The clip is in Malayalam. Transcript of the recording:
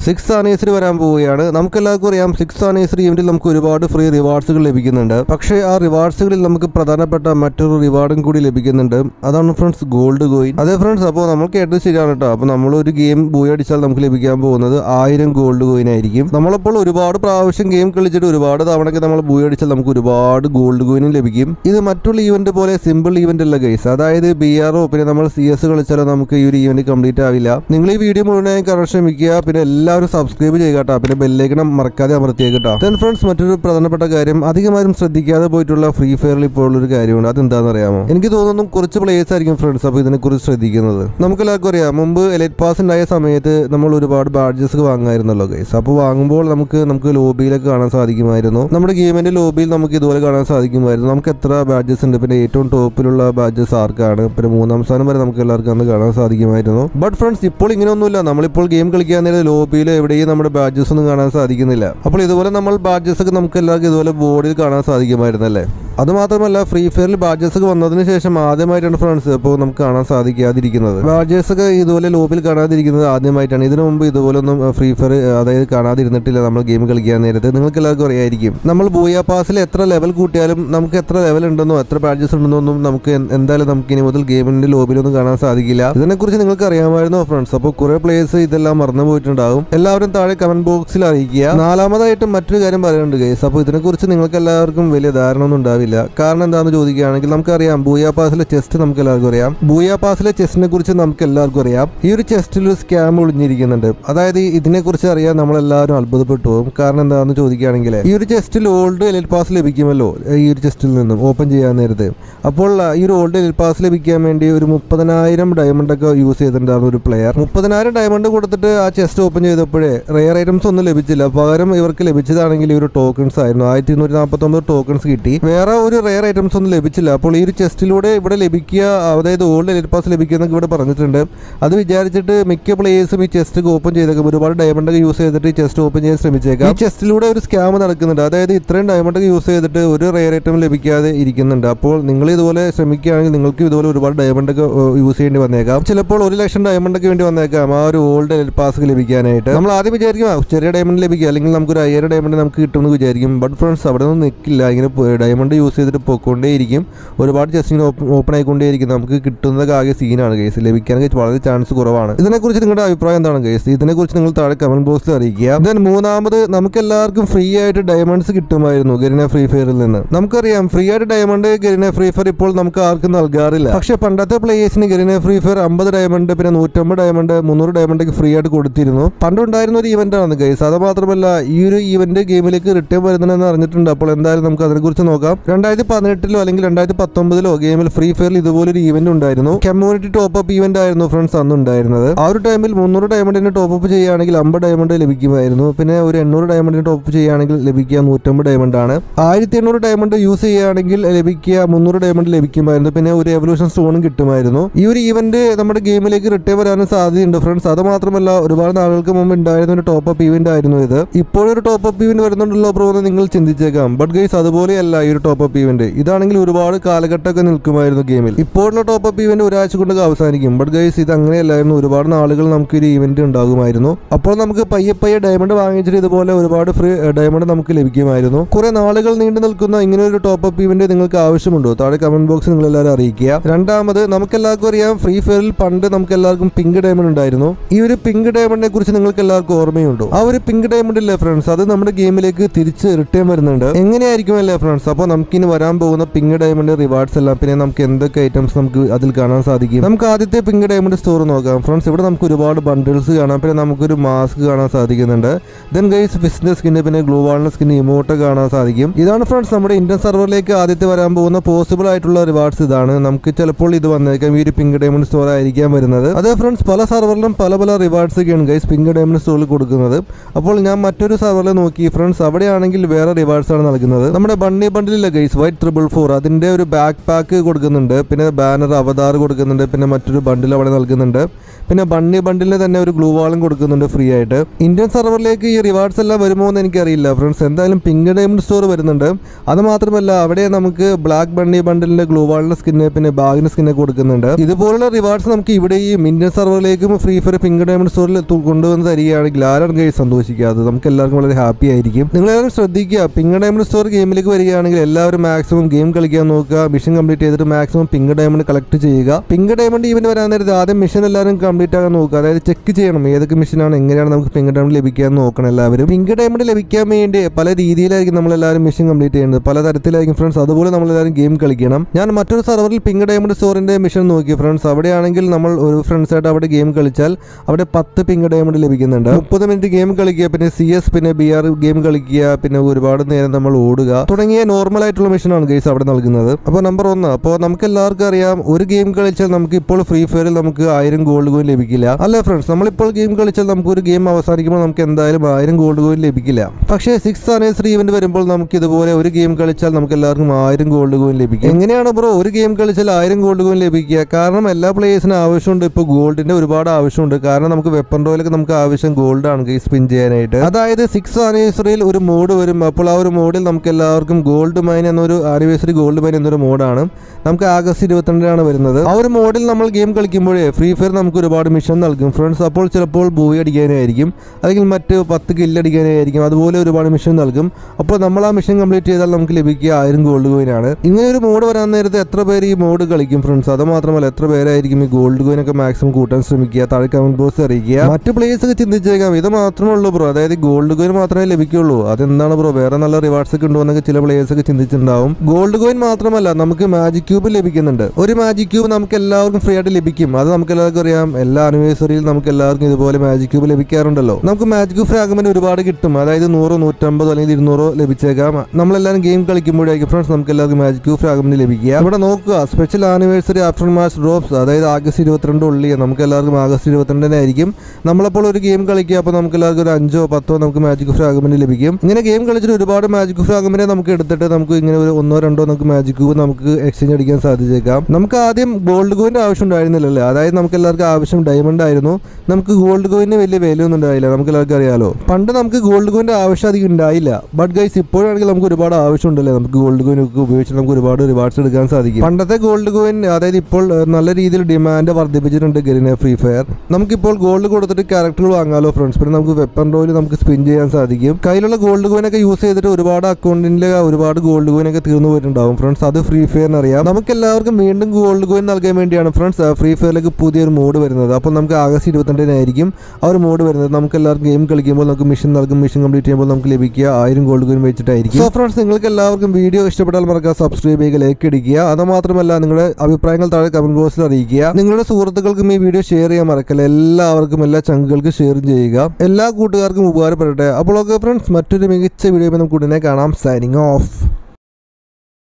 സിക്സ് ആനിവേഴ്സറി വരാൻ പോവുകയാണ് നമുക്ക് എല്ലാവർക്കും അറിയാം സിക്സ് ആനിവേഴ്സറി ഇവന്റിൽ നമുക്ക് ഒരുപാട് ഫ്രീ റിവാർഡ്സുകൾ ലഭിക്കുന്നുണ്ട് പക്ഷേ ആ റിവാർഡ്സുകളിൽ നമുക്ക് പ്രധാനപ്പെട്ട മറ്റൊരു റിവാർഡും കൂടി ലഭിക്കുന്നുണ്ട് അതാണ് ഫ്രണ്ട്സ് ഗോൾഡ് കോയിൻ അതെ ഫ്രണ്ട്സ് അപ്പോൾ നമ്മൾ കേട്ടത് ശരിയാണ് കേട്ടോ അപ്പോൾ നമ്മൾ ഒരു ഗെയിം ബൂയി അടിച്ചാൽ നമുക്ക് ലഭിക്കാൻ പോകുന്നത് ആയിരം ഗോൾഡ് കോയിൻ ആയിരിക്കും നമ്മളപ്പോൾ ഒരുപാട് പ്രാവശ്യം ഗെയിം കളിച്ചിട്ട് ഒരുപാട് തവണയൊക്കെ നമ്മൾ ബൂയി അടിച്ചാൽ നമുക്ക് ഒരുപാട് ഗോൾഡ് കോയിനും ലഭിക്കും ഇത് മറ്റുള്ള ഈവന്റ് പോലെ സിമ്പിൾ ഈവന്റ് അല്ല ഗൈസ് അതായത് ബി ആർ ഒ പിന്നെ നമ്മൾ സി എസ് കളിച്ചാലോ നമുക്ക് ഈ ഒരു ഈവന്റ് കംപ്ലീറ്റ് ആവില്ല നിങ്ങൾ ഈ വീഡിയോ മുഴുവനായി കാണാൻ ശ്രമിക്കുക പിന്നെ എല്ലാവരും സബ്സ്ക്രൈബ് ചെയ്യുക കേട്ടോ പിന്നെ ബെല്ലേക്കണം മറക്കാതെ അമർത്തിയേക്കട്ടോ ദെൻ ഫ്രണ്ട്സ് മറ്റൊരു പ്രധാനപ്പെട്ട കാര്യം അധികമാരും ശ്രദ്ധിക്കാതെ പോയിട്ടുള്ള ഫ്രീ ഫയറിൽ ഇപ്പോൾ ഉള്ളൊരു കാര്യമുണ്ട് അതെന്താണെന്ന് അറിയാമോ എനിക്ക് തോന്നുന്നു കുറച്ച് പ്ലേയേഴ്സ് ആയിരിക്കും ഫ്രണ്ട്സ് അപ്പോൾ ഇതിനെക്കുറിച്ച് ശ്രദ്ധിക്കുന്നത് നമുക്ക് എല്ലാവർക്കും അറിയാം മുമ്പ് എലൈറ്റ് പാസ് ഉണ്ടായ സമയത്ത് നമ്മൾ ഒരുപാട് ബാഡ്ജസ് വാങ്ങായിരുന്നല്ലോ ഗൈസ് അപ്പോൾ വാങ്ങുമ്പോൾ നമുക്ക് നമുക്ക് ലോബിയിലൊക്കെ കാണാൻ സാധിക്കുമായിരുന്നു നമ്മുടെ ഗെയിമിന്റെ ലോബിയിൽ നമുക്ക് ഇതുപോലെ കാണാൻ സാധിക്കുമായിരുന്നു നമുക്ക് എത്ര ബാഡ്ജസ് ഉണ്ട് പിന്നെ ഏറ്റവും ടോപ്പിലുള്ള ബാഡ്ജസ് ആർക്കാണ് പിന്നെ മൂന്നാം സ്ഥാനം വരെ നമുക്ക് എല്ലാവർക്കും അന്ന് കാണാൻ സാധിക്കുമായിരുന്നു ബട്ട് ഫ്രണ്ട്സ് ഇപ്പോൾ ഇങ്ങനെയൊന്നുമില്ല നമ്മളിപ്പോൾ ഗെയിം കളിക്കാൻ നേരം ലോബിയിൽ എവിടെയും നമ്മുടെ ബാഡ്ജസ് ഒന്നും കാണാൻ സാധിക്കുന്നില്ല അപ്പോൾ ഇതുപോലെ നമ്മൾ ബാഡ്ജസ് ഒക്കെ നമുക്ക് എല്ലാവർക്കും ഇതുപോലെ ബോർഡിൽ കാണാൻ സാധിക്കുമായിരുന്നല്ലേ അതുമാത്രമല്ല ഫ്രീ ഫയറിൽ ബാഡ്ജസ് ഒക്കെ വന്നതിന് ശേഷം ആദ്യമായിട്ടാണ് ഫ്രണ്ട്സ് ഇപ്പോൾ നമുക്ക് കാണാൻ സാധിക്കാതിരിക്കുന്നത് ബാഡ്ജസ് ഒക്കെ ഇതുപോലെ ലോബിൽ കാണാതിരിക്കുന്നത് ആദ്യമായിട്ടാണ് ഇതിനു മുമ്പ് ഇതുപോലൊന്നും ഫ്രീ ഫയർ അതായത് കാണാതിരുന്നിട്ടില്ല നമ്മൾ ഗെയിം കളിക്കാൻ നേരത്ത് നിങ്ങൾക്ക് എല്ലാവർക്കും അറിയായിരിക്കും നമ്മൾ ബൂയ പാസിൽ എത്ര ലെവൽ കൂട്ടിയാലും നമുക്ക് എത്ര ലെവൽ ഉണ്ടെന്നോ എത്ര ബാഡ്ജസ് ഉണ്ടെന്നോ ഒന്നും നമുക്ക് എൻ- എന്തായാലും നമുക്ക് ഇനി മുതൽ ഗെയിമിന്റെ ലോബിലൊന്നും കാണാൻ സാധിക്കില്ല ഇതിനെക്കുറിച്ച് നിങ്ങൾക്ക് അറിയാമായിരുന്നോ ഫ്രണ്ട്സ് അപ്പോൾ കുറെ പ്ലേയേഴ്സ് ഇതെല്ലാം മറന്നു പോയിട്ടുണ്ടാവും എല്ലാവരും താഴെ കമന്റ് ബോക്സിൽ അറിയിക്കുക നാലാമതായിട്ട് മറ്റൊരു കാര്യം പറയുന്നുണ്ട് ഗൈസ് അപ്പോൾ ഇതിനെക്കുറിച്ച് നിങ്ങൾക്ക് എല്ലാവർക്കും വലിയ ധാരണ ഒന്നും ഉണ്ടാവില്ല കാരണം എന്താണെന്ന് ചോദിക്കുകയാണെങ്കിൽ നമുക്കറിയാം ബൂയ പാസിലെ ചെസ്റ്റ് നമുക്ക് എല്ലാവർക്കും അറിയാം ബൂയ പാസിലെ ചെസ്റ്റിനെ കുറിച്ച് നമുക്ക് എല്ലാവർക്കും അറിയാം ഈ ഒരു ചെസ്റ്റിൽ ഒരു സ്കാം ഒളിഞ്ഞിരിക്കുന്നുണ്ട് അതായത് ഇതിനെക്കുറിച്ച് അറിയാൻ നമ്മളെല്ലാവരും അത്ഭുതപ്പെട്ടു പോകും കാരണം എന്താണെന്ന് ചോദിക്കുകയാണെങ്കിൽ ഈ ഒരു ചെസ്റ്റിൽ ഓൾഡ് എൽ പാസ് ലഭിക്കുമല്ലോ ഈ ഒരു ചെസ്റ്റിൽ നിന്നും ഓപ്പൺ ചെയ്യാൻ നേരത്ത് അപ്പോൾ ആ, ഈ ഒരു ഓൾഡ് എൽ പാസ് ലഭിക്കാൻ വേണ്ടി ഒരു മുപ്പതിനായിരം ഡയമണ്ട് ഒക്കെ യൂസ് ചെയ്തിട്ടുണ്ടായിരുന്നു ഒരു പ്ലെയർ മുപ്പതിനായിരം ഡയമണ്ട് കൊടുത്തിട്ട് ആ ചെസ്റ്റ് ഓപ്പൺ ചെയ്തപ്പോഴേ റെയർ ഐറ്റംസ് ഒന്നും ലഭിച്ചില്ല പകരം ഇവർക്ക് ലഭിച്ചതാണെങ്കിൽ ഈ ഒരു ടോക്കൺസ് ആയിരുന്നു ആയിരത്തി ഇരുന്നൂറ്റി നാൽപ്പത്തി ഒമ്പത് ടോക്കൺസ് കിട്ടി വേറെ ഒരു റെയർ ഐറ്റംസ് ഒന്നും ലഭിച്ചില്ല അപ്പോൾ ഈ ഒരു ചെസ്റ്റിലൂടെ ഇവിടെ ലഭിക്കുക അതായത് ഓൾഡ് എൽ പാസ് ലഭിക്കുക എന്നൊക്കെ ഇവിടെ പറഞ്ഞിട്ടുണ്ട് അത് വിചാരിച്ചിട്ട് മിക്ക പ്ലേയേഴ്സും ഈ ചെസ്റ്റ് ഓപ്പൺ ചെയ്തേക്കും ഒരുപാട് ഡയമണ്ട് ഒക്കെ യൂസ് ചെയ്തിട്ട് ഈ ചെസ്റ്റ് ഓപ്പൺ ചെയ്യാൻ ശ്രമിച്ചേക്കാം ഈ ചെസ്റ്റിലൂടെ ഒരു സ്കാം നടക്കുന്നുണ്ട് അതായത് ഇത്രയും ഡയമണ്ട് ഒക്കെ യൂസ് ചെയ്തിട്ട് ഒരു റെയർ ഐറ്റം ലഭിക്കാതെ ഇരിക്കുന്നുണ്ട് അപ്പോൾ നിങ്ങൾ ഇതുപോലെ ശ്രമിക്കുകയാണെങ്കിൽ നിങ്ങൾക്ക് ഇതുപോലെ ഒരുപാട് ഡയമണ്ട് ഒക്കെ യൂസ് ചെയ്യേണ്ടി വന്നേക്കാം ചിലപ്പോൾ ഒരു ലക്ഷം ഡയമണ്ട് ഒക്കെ വേണ്ടി വന്നേക്കാം ആ ഒരു ഓൾഡ് എൽ പാസ് ലഭിക്കാനായിട്ട് നമ്മൾ ആദ്യം വിചാരിക്കും ആ, ചെറിയ ഡയമണ്ട് ലഭിക്കുക അല്ലെങ്കിൽ നമുക്ക് ഒരു അയ്യായിരം ഡയമണ്ട് നമുക്ക് കിട്ടുമെന്ന് വിചാരിക്കും ബട്ട് ഫ്രണ്ട്സ് അവിടെ നിന്ന് നിൽക്കില്ല ഇങ്ങനെ ഡയമണ്ട് യൂസ് ചെയ്തിട്ട് പോയിക്കൊണ്ടേയിരിക്കും ഒരുപാട് ചെസ്റ്റിന് ഓപ്പൺ ആയിക്കൊണ്ടേയിരിക്കും നമുക്ക് കിട്ടുന്നതൊക്കെ ആകെ സീനാണ് കേസ് ലഭിക്കാനൊക്കെ വളരെ ചാൻസ് കുറവാണ് ഇതിനെക്കുറിച്ച് നിങ്ങളുടെ അഭിപ്രായം എന്താണ് കേസ് ഇതിനെക്കുറിച്ച് നിങ്ങൾ താഴെ കമന്റ് ബോക്സിൽ അറിയിക്കുക ദെൻ മൂന്നാമത് നമുക്ക് എല്ലാവർക്കും ഫ്രീ ആയിട്ട് ഡയമണ്ട്സ് കിട്ടുമായിരുന്നു ഗരിന ഫ്രീ ഫയറിൽ നിന്ന് നമുക്കറിയാം ഫ്രീ ആയിട്ട് ഡയമണ്ട് ഗരിന ഫ്രീ ഫയർ ഇപ്പോൾ നമുക്ക് ആർക്കും നൽകാറില്ല പക്ഷേ പണ്ടത്തെ പ്ലേയേഴ്സിന് ഗരിന ഫ്രീ ഫയർ അമ്പത് ഡയമണ്ട് പിന്നെ നൂറ്റമ്പത് ഡയമണ്ട് മുന്നൂറ് ഡയമണ്ട് ഒക്കെ ഫ്രീ ആയിട്ട് കൊടുത്തിരുന്നു പണ്ടുണ്ടായിരുന്ന ഒരു ഇവന്റ് ആണ് ഗൈസ് അത് മാത്രമല്ല ഈ ഒരു ഇവന്റ് ഗെയിമിലേക്ക് റിട്ടേൺ വരുന്നതെന്ന് അറിഞ്ഞിട്ടുണ്ട് അപ്പോൾ എന്തായാലും നമുക്ക് അതിനെക്കുറിച്ച് നോക്കാം രണ്ടായിരത്തി പതിനെട്ടിലോ അല്ലെങ്കിൽ രണ്ടായിരത്തി പത്തൊമ്പതിലോ ഗെയിമിൽ ഫ്രീ ഫയറിൽ ഇതുപോലൊരു ഇവന്റ് ഉണ്ടായിരുന്നു കമ്മ്യൂണിറ്റി ടോപ്പ് അപ്പ് ഇവന്റ് ആയിരുന്നു ഫ്രണ്ട്സ് അന്ന് ഉണ്ടായിരുന്നത് ആ ഒരു ടൈമിൽ മുന്നൂറ് ഡയമണ്ടിന് ടോപ്പ് അപ്പ് ചെയ്യുകയാണെങ്കിൽ അമ്പത് ഡയമണ്ട് ലഭിക്കുമായിരുന്നു പിന്നെ ഒരു എണ്ണൂറ് ഡയമണ്ടിന് ടോപ്പ് അപ്പ് ചെയ്യുകയാണെങ്കിൽ ലഭിക്കുക നൂറ്റമ്പത് ഡയമണ്ട് ആണ് ആയിരത്തി എണ്ണൂറ് ഡയമണ്ട് യൂസ് ചെയ്യുകയാണെങ്കിൽ ലഭിക്കുക മുന്നൂറ് ഡയമണ്ട് ലഭിക്കുമായിരുന്നു പിന്നെ ഒരു എവല്യൂഷൻ സ്റ്റോണും കിട്ടുമായിരുന്നു ഈ ഒരു ഇവന്റ് നമ്മുടെ ഗെയിമിലേക്ക് റിട്ടേൺ വരാനും സാധ്യതയുണ്ട് ഫ്രണ്ട്സ് അത് മാത്രമല്ല ഒരുപാട് നാളുകൾക്ക് മുമ്പ് ഉണ്ടായിരുന്ന ഒരു ടോപ്പ് അപ്പ് ഇവന്റ് ആയിരുന്നു ഇത് ഇപ്പോഴൊരു ടോപ്പ് അപ്പ് ഇവന്റ് വരുന്നുണ്ടല്ലോ ബ്രോ എന്ന് നിങ്ങൾ ചിന്തിച്ചേക്കാം ബട്ട് ഗൈസ് അതുപോലെയല്ല ഈ ഒരു ടോപ്പ് അപ്പ് ഇവന്റ് ഇതാണെങ്കിൽ ഒരുപാട് കാലഘട്ടമൊക്കെ നിൽക്കുമായിരുന്നു ഗെയിമിൽ ഇപ്പോഴുള്ള ടോപ്പ് അപ്പ് ഇവന്റ് ഒരാഴ്ച കൊണ്ട് അവസാനിക്കും ബട്ട് ഗൈസ് ഇത് അങ്ങനെയല്ലായിരുന്നു ഒരുപാട് നാളുകൾ നമുക്ക് ഒരു ഇവന്റ് ഉണ്ടാകുമായിരുന്നു അപ്പോൾ നമുക്ക് പയ്യെ പയ്യെ ഡയമണ്ട് വാങ്ങിച്ചിട്ട് ഇതുപോലെ ഒരുപാട് ഫ്രീ ഡയമണ്ട് നമുക്ക് ലഭിക്കുമായിരുന്നു കുറെ നാളുകൾ നീണ്ടു നിൽക്കുന്ന ഇങ്ങനെ ഒരു ടോപ്പ് അപ്പ് ഇവന്റ് നിങ്ങൾക്ക് ആവശ്യമുണ്ടോ താഴെ കമന്റ് ബോക്സിൽ നിങ്ങൾ എല്ലാവരും അറിയിക്കുക രണ്ടാമത് നമുക്ക് എല്ലാവർക്കും അറിയാം ഫ്രീ ഫയറിൽ പണ്ട് നമുക്ക് എല്ലാവർക്കും പിങ്ക് ഡയമണ്ട് ഉണ്ടായിരുന്നു ഈ ഒരു പിങ്ക് ഡയമണ്ടിനെ കുറിച്ച് നിങ്ങൾക്ക് എല്ലാവർക്കും ഓർമ്മയുണ്ടോ ആ ഒരു പിങ്ക് ഡയമണ്ട് ഇല്ലേ ഫ്രണ്ട്സ് അത് നമ്മുടെ ഗെയിമിലേക്ക് തിരിച്ച് റിട്ടേൺ വരുന്നുണ്ട് എങ്ങനെയായിരിക്കും അല്ലേ ഫ്രണ്ട്സ് അപ്പോൾ നമുക്ക് ഇനി വരാൻ പോകുന്ന പിങ്ക് ഡയമണ്ട് റിവാർഡ്സ് എല്ലാം പിന്നെ നമുക്ക് എന്തൊക്കെ ഐറ്റംസ് നമുക്ക് അതിൽ കാണാൻ സാധിക്കും നമുക്ക് ആദ്യത്തെ പിങ്ക് ഡയമണ്ട് സ്റ്റോർ നോക്കാം ഫ്രണ്ട്സ് ഇവിടെ നമുക്ക് ഒരുപാട് ബണ്ടിൽസ് കാണാം പിന്നെ നമുക്കൊരു മാസ്ക് കാണാൻ സാധിക്കുന്നുണ്ട് ദെൻ ഗൈസ് ഫിസിന്റെ സ്കിന്ന് പിന്നെ ഗ്ലൂ വാളിന്റെ സ്കിന്ന് ഇമോട്ട് കാണാൻ സാധിക്കും ഇതാണ് ഫ്രണ്ട്സ് നമ്മുടെ ഇന്ത്യൻ സെർവറിലേക്ക് ആദ്യത്തെ വരാൻ പോകുന്ന പോസിബിൾ ആയിട്ടുള്ള റിവാർഡ്സ് ഇതാണ് നമുക്ക് ചിലപ്പോൾ ഇത് വന്നേക്കാം ഈ ഒരു പിങ്ക് ഡയമണ്ട് സ്റ്റോർ ആയിരിക്കാൻ വരുന്നത് അതെ ഫ്രണ്ട്സ് പല സെർവറിലും പല പല റിവാർഡ്സ് ഒക്കെയാണ് ഗൈസ് പിങ്ക് ഡയമണ്ട് സ്റ്റോറിൽ കൊടുക്കുന്നത് അപ്പോൾ ഞാൻ മറ്റൊരു സെർവറിൽ നോക്കി ഫ്രണ്ട്സ് അവിടെയാണെങ്കിൽ വേറെ റിവാർഡ്സ് ആണ് നൽകുന്നത് നമ്മുടെ ബണ്ണി ബണ്ടിലില്ല ഗൈസ് വൈറ്റ് ട്രിപ്പിൾ ഫോർ അതിന്റെ ഒരു ബാക്ക് പാക്ക് കൊടുക്കുന്നുണ്ട് പിന്നെ ബാനർ അവതാർ കൊടുക്കുന്നുണ്ട് പിന്നെ മറ്റൊരു ബണ്ടിൽ അവിടെ നൽകുന്നുണ്ട് പിന്നെ ബണ്ണി ബണ്ടിലിന് തന്നെ ഒരു ഗ്ലൂ വാളും കൊടുക്കുന്നുണ്ട് ഫ്രീ ആയിട്ട് ഇന്ത്യൻ സെർവറിലേക്ക് ഈ റിവാർഡ്സ് എല്ലാം വരുമോ എന്ന് എനിക്കറിയില്ല ഫ്രണ്ട്സ് എന്തായാലും പിങ്ക് ഡയമണ്ട് സ്റ്റോർ വരുന്നുണ്ട് അത് മാത്രമല്ല അവിടെ നമുക്ക് ബ്ലാക്ക് ബണ്ണി ബണ്ടിലിന്റെ ഗ്ലൂ വാളിന്റെ സ്കിന്ന് പിന്നെ ബാഗിന് സ്കിന്നെ കൊടുക്കുന്നുണ്ട് ഇതുപോലുള്ള റിവാർഡ്സ് നമുക്ക് ഇവിടെയും ഇന്ത്യൻ സെർവറിലേക്കും ഫ്രീ ഫയർ പിങ്ക് ഡയമണ്ട് സ്റ്റോറിൽ തു- കൊണ്ടുവന്ന് തരികയാണെങ്കിൽ ആരാണ് കഴിച്ച് സന്തോഷിക്കാത്തത് നമുക്ക് എല്ലാവർക്കും വളരെ ഹാപ്പി ആയിരിക്കും നിങ്ങളെല്ലാവരും ശ്രദ്ധിക്കുക പിങ്ക് ഡയമണ്ട് സ്റ്റോർ ഗെയിമിലേക്ക് വരികയാണെങ്കിൽ എല്ലാവരും മാക്സിമം ഗെയിം കളിക്കാൻ നോക്കുക മിഷൻ കംപ്ലീറ്റ് ചെയ്തിട്ട് മാക്സിമം പിങ്ക് ഡയമണ്ട് കളക്ട് ചെയ്യുക പിങ്ക് ഡയമണ്ട് ഈവന്റ് വരാൻ നേരത്തെ ആദ്യം മിഷൻ എല്ലാവരും കംപ്ലീറ്റ് ആകാൻ നോക്കുക അതായത് ചെക്ക് ചെയ്യണം ഏതൊക്കെ മിഷനാണ് എങ്ങനെയാണ് നമുക്ക് പിങ്ക് ഡയമണ്ട് ലഭിക്കുക എന്ന് നോക്കണം എല്ലാവരും പിങ്ക് ഡയമണ്ട് ലഭിക്കാൻ വേണ്ടി പല രീതിയിലായിരിക്കും നമ്മളെല്ലാവരും മിഷൻ കംപ്ലീറ്റ് ചെയ്യുന്നത് പല തരത്തിലായിരിക്കും ഫ്രണ്ട്സ് അതുപോലെ നമ്മളെല്ലാവരും ഗെയിം കളിക്കണം ഞാൻ മറ്റൊരു സെർവറിൽ പിങ്ക് ഡയമണ്ട് സ്റ്റോറിന്റെ മിഷൻ നോക്കി ഫ്രണ്ട്സ് അവിടെയാണെങ്കിൽ നമ്മൾ ഒരു ഫ്രണ്ട്സ് ആയിട്ട് അവിടെ ഗെയിം കളിച്ചാൽ അവിടെ പത്ത് പിങ്ക് ഡയമണ്ട് ലഭിക്കുന്നുണ്ട് മുപ്പത് മിനിറ്റ് ഗെയിം കളിക്കുക പിന്നെ സി എസ് പിന്നെ ബി ആർ ഗെയിം കളിക്കുക പിന്നെ ഒരുപാട് നേരം നമ്മൾ ഓടുക തുടങ്ങിയ നോർമൽ ആയിട്ടുള്ള മിഷനാണ് ഗെയ്സ് അവിടെ നൽകുന്നത് അപ്പോൾ നമ്പർ ഒന്ന് അപ്പോൾ നമുക്ക് എല്ലാവർക്കും അറിയാം ഒരു ഗെയിം കളിച്ചാൽ നമുക്ക് ഇപ്പോൾ ഫ്രീ ഫയറിൽ നമുക്ക് ആയിരം ഗോൾഡ് കോയിൻ ലഭിക്കില്ല അല്ല ഫ്രണ്ട്സ് നമ്മളിപ്പോൾ ഗെയിം കളിച്ചാൽ നമുക്ക് ഒരു ഗെയിം അവസാനിക്കുമ്പോൾ നമുക്ക് എന്തായാലും ആയിരം ഗോൾഡ് കോയിൻ ലഭിക്കില്ല പക്ഷേ സിക്സ് ആനിവേഴ്സറി ഇവന്റ് വരുമ്പോൾ നമുക്ക് ഇതുപോലെ ഒരു ഗെയിം കളിച്ചാൽ നമുക്ക് എല്ലാവർക്കും ആയിരം ഗോൾഡ് കോയിൻ ലഭിക്കും എങ്ങനെയാണ് ബ്രോ ഒരു ഗെയിം കളിച്ചാൽ ആയിരം ഗോൾഡ് കോയിൻ ലഭിക്കുക കാരണം എല്ലാ പ്ലേയേഴ്സിനും ആവശ്യമുണ്ട് ഇപ്പോൾ ഗോൾഡിന്റെ ഒരുപാട് ആവശ്യമുണ്ട് കാരണം നമുക്ക് വെപ്പൺ റോയിലൊക്കെ നമുക്ക് ആവശ്യം ഗോൾഡ് ആണ് ഈ സ്പിൻ ചെയ്യാനായിട്ട് അതായത് സിക്സ് ആനിവേഴ്സറിയിൽ ഒരു മോഡ് വരും അപ്പോൾ ആ ഒരു മോഡിൽ നമുക്ക് എല്ലാവർക്കും ഗോൾഡ് മൈൻ എന്നൊരു ആനിവേഴ്സറി ഗോൾഡ് മൈൻ എന്നൊരു മോഡാണ് നമുക്ക് ആഗസ്റ്റ് ഇരുപത്തിരണ്ടിനാണ് വരുന്നത് ആ ഒരു മോഡിൽ നമ്മൾ ഗെയിം കളിക്കുമ്പോഴേ ഫ്രീ ഫയർ നമുക്ക് ഒരുപാട് മിഷൻ നൽകും ഫ്രണ്ട്സ് അപ്പോൾ ചിലപ്പോൾ ബൂയി അടിക്കാനായിരിക്കും അല്ലെങ്കിൽ മറ്റ് പത്ത് കില്ല് അടിക്കാനായിരിക്കും അതുപോലെ ഒരുപാട് മിഷൻ നൽകും അപ്പോൾ നമ്മൾ ആ മിഷൻ കംപ്ലീറ്റ് ചെയ്താൽ നമുക്ക് ലഭിക്കുക ആയിരം ഗോൾഡ് കോയിനാണ് ഇങ്ങനെ ഒരു മോഡ് വരാൻ നേരത്തെ എത്ര പേര് ഈ മോഡ് കളിക്കും ഫ്രണ്ട്സ് അത് മാത്രമല്ല എത്ര പേരായിരിക്കും ഈ ഗോൾഡ് കോയിൻ ഒക്കെ മാക്സിമം കൂട്ടാൻ ശ്രമിക്കുക താഴെ കമന്റ് ബോക്സ് അറിയിക്കുക മറ്റ് പ്ലേയേഴ്സ് ഒക്കെ ചിന്തിച്ചേക്കാം ഇത് മാത്രമേ ഉള്ളൂ ബ്രോ അതായത് ഗോൾഡ് കോയിൻ മാത്രമേ ലഭിക്കുള്ളൂ അതെന്താണ് ബ്രോ വേറെ നല്ല റിവാർഡ്സ് ഒക്കെ ഉണ്ടോന്നൊക്കെ ചില പ്ലേയേഴ്സ് ഒക്കെ ചിന്തിച്ചിട്ടുണ്ടാവും ഗോൾഡ് കോയിൻ മാത്രമല്ല നമുക്ക് മാജിക് ക്യൂബ് ലഭിക്കുന്നുണ്ട് ഒരു മാജിക് ക്യൂബ് നമുക്ക് എല്ലാവർക്കും ഫ്രീ ആയിട്ട് ലഭിക്കും അത് നമുക്ക് എല്ലാവർക്കും അറിയാം എല്ലാ ആനിവേഴ്സറിയിൽ നമുക്ക് എല്ലാവർക്കും ഇതുപോലെ മാജിക് ക്യൂബ് ലഭിക്കാറുണ്ടല്ലോ നമുക്ക് മാജിക് ക്യൂബ് ഫ്രാഗ്മെന്റ് ഒരുപാട് കിട്ടും അതായത് നൂറോ നൂറ്റമ്പതോ അല്ലെങ്കിൽ ഇരുന്നൂറോ ലഭിച്ചേക്കാം നമ്മളെല്ലാവരും ഗെയിം കളിക്കുമ്പോഴായിരിക്കും ഫ്രണ്ട്സ് നമുക്ക് എല്ലാവർക്കും മാജിക് ക്യൂബ് ഫ്രാഗ്മെന്റ് ലഭിക്കുക ഇവിടെ നോക്കുക special anniversary after match drops അതായത് ആഗസ്റ്റ് ഇരുപത്തിരണ്ട് ഉള്ളി നമുക്ക് എല്ലാവർക്കും ആഗസ്റ്റ് ഇരുപത്തിരണ്ടിനായിരിക്കും നമ്മളപ്പോൾ ഒരു ഗെയിം കളിക്കുക അപ്പോൾ നമുക്ക് എല്ലാവർക്കും ഒരു അഞ്ചോ പത്തോ നമുക്ക് മാജിക് ഫ്രാഗ്മെന്റ് ലഭിക്കും ഇങ്ങനെ ഗെയിം കളിച്ചിട്ട് ഒരുപാട് മാജിക് ഫ്രാഗ്മെന്റ് നമുക്ക് എടുത്തിട്ട് നമുക്ക് ഇങ്ങനെ ഒരു ഒന്നോ രണ്ടോ നമുക്ക് മാജിക് ക്യൂബ് നമുക്ക് എക്സ്ചേഞ്ച് അടിക്കാൻ സാധിച്ചേക്കാം നമുക്ക് ആദ്യം ഗോൾഡ് കോയിന്റെ ആവശ്യം ഉണ്ടായിരുന്നില്ലല്ലോ അതായത് നമുക്ക് എല്ലാവർക്കും ആവശ്യം ഡയമണ്ട് ആയിരുന്നു നമുക്ക് ഗോൾഡ് കോയിന് വലിയ വിലയൊന്നും ഉണ്ടായില്ല നമുക്ക് എല്ലാവർക്കും അറിയാലോ പണ്ട് നമുക്ക് ഗോൾഡ് കോയിന്റെ ആവശ്യം അധികം ഉണ്ടായില്ല ബട്ട് ഗൈസ് ഇപ്പോഴാണെങ്കിൽ നമുക്ക് ഒരുപാട് ആവശ്യമുണ്ടല്ലേ നമുക്ക് ഗോൾഡ് കോയിൻ ഒക്കെ ഉപയോഗിച്ച് നമുക്ക് ഒരുപാട് റിവാർഡ്സ് എടുക്കാൻ സാധിക്കും പണ്ടത്തെ ഗോൾഡ് കോയിൻ അതായത് ഇപ്പോൾ ഏഹ്, നല്ല രീതിയിൽ ഡിമാൻഡ് വർദ്ധിപ്പിച്ചിട്ടുണ്ട് ഗെലിന ഫ്രീ ഫയർ നമുക്കിപ്പോൾ ഗോൾഡ് കൊടുത്തിട്ട് ക്യാരക്ടറുകൾ വാങ്ങാലോ ഫ്രണ്ട്സ് പിന്നെ നമുക്ക് വെപ്പൺ റോയിൽ നമുക്ക് സ്പിൻ ചെയ്യാൻ സാധിക്കും കയ്യിലുള്ള ഗോൾഡ് കോയിൻ ഒക്കെ യൂസ് ചെയ്തിട്ട് ഒരുപാട് അക്കൗണ്ടിന്റെ ഒരുപാട് ഗോൾഡ് കോയിൻ ഒക്കെ തീർന്നു പോയിട്ടുണ്ടാവും ഫ്രണ്ട്സ് അത് ഫ്രീ ഫയറിന് അറിയാം നമുക്ക് എല്ലാവർക്കും വീണ്ടും ഗോൾഡ് കോയിൻ നൽകാൻ വേണ്ടിയാണ് ഫ്രണ്ട്സ് ഫ്രീ ഫയറിലേക്ക് പുതിയൊരു മോഡ് വരുന്നത് അപ്പോൾ നമുക്ക് ആഗസ്റ്റ് ഇരുപത്തിരണ്ടിനായിരിക്കും ആ ഒരു മോഡ് വരുന്നത് നമുക്ക് എല്ലാവർക്കും ഗെയിം കളിക്കുമ്പോൾ നമുക്ക് മിഷൻ നൽകും മിഷൻ കംപ്ലീറ്റ് ചെയ്യുമ്പോൾ നമുക്ക് ലഭിക്കുക ആയിരം ഗോൾഡ് കോയിൻ വെച്ചിട്ടായിരിക്കും സോ ഫ്രണ്ട്സ് നിങ്ങൾക്ക് എല്ലാവർക്കും വീഡിയോ ഇഷ്ടപ്പെട്ടാൽ മറക്കുക സബ്സ്ക്രൈബ് ചെയ്യുക ലൈക്ക് അടിക്കുക അത് മാത്രമല്ല നിങ്ങളുടെ അഭിപ്രായങ്ങൾ താഴെ കമന്റ് ബോക്സിൽ അറിയിക്കുക നിങ്ങളുടെ സുഹൃത്തുക്കൾക്കും ഈ വീഡിയോ ഷെയർ ചെയ്യാൻ മറക്കല്ല എല്ലാവർക്കും എല്ലാ ചങ്കുകൾക്കും ഷെയർ ചെയ്യുക എല്ലാ കൂട്ടുകാർക്കും ഉപകാരപ്പെടട്ടെ അപ്പോൾ ഓക്കെ ഫ്രണ്ട്സ് മറ്റൊരു മികച്ച വീഡിയോ നമുക്ക് ഉടനെ കാണാം സൈനിങ് ഓഫ്